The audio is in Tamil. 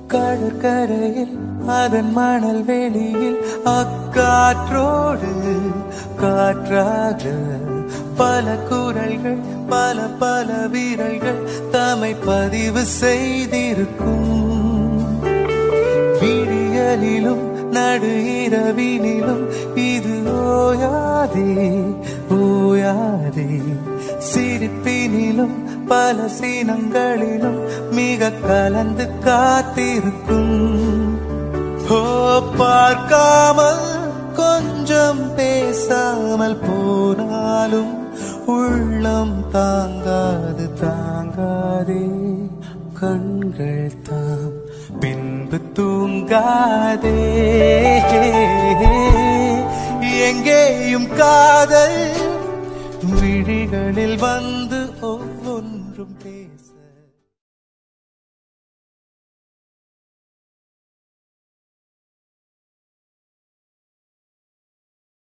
கடற்கரையில் அதன் மணல் வெளியில் அக்காற்றோடு காற்றாக பல குரல்கள் பல பல வீரர்கள் தம்மை பதிவு செய்திருக்கும் விடியலிலும் நடு இரவினிலும் இது ஓயாதே ஓயாதே சிரிப்பினிலும் பல சீனங்களிலும் மிக கலந்து காத்திருக்கும் ஓ பார்க்காமல் கொஞ்சம் பேசாமல் போனாலும் உள்ளம் தாங்காது தாங்காதே கண்கள் தாம் பின்பு தூங்காதே எங்கேயும் காதல் விழிகளில் வந்து ஒவ்வொன்றும் பேச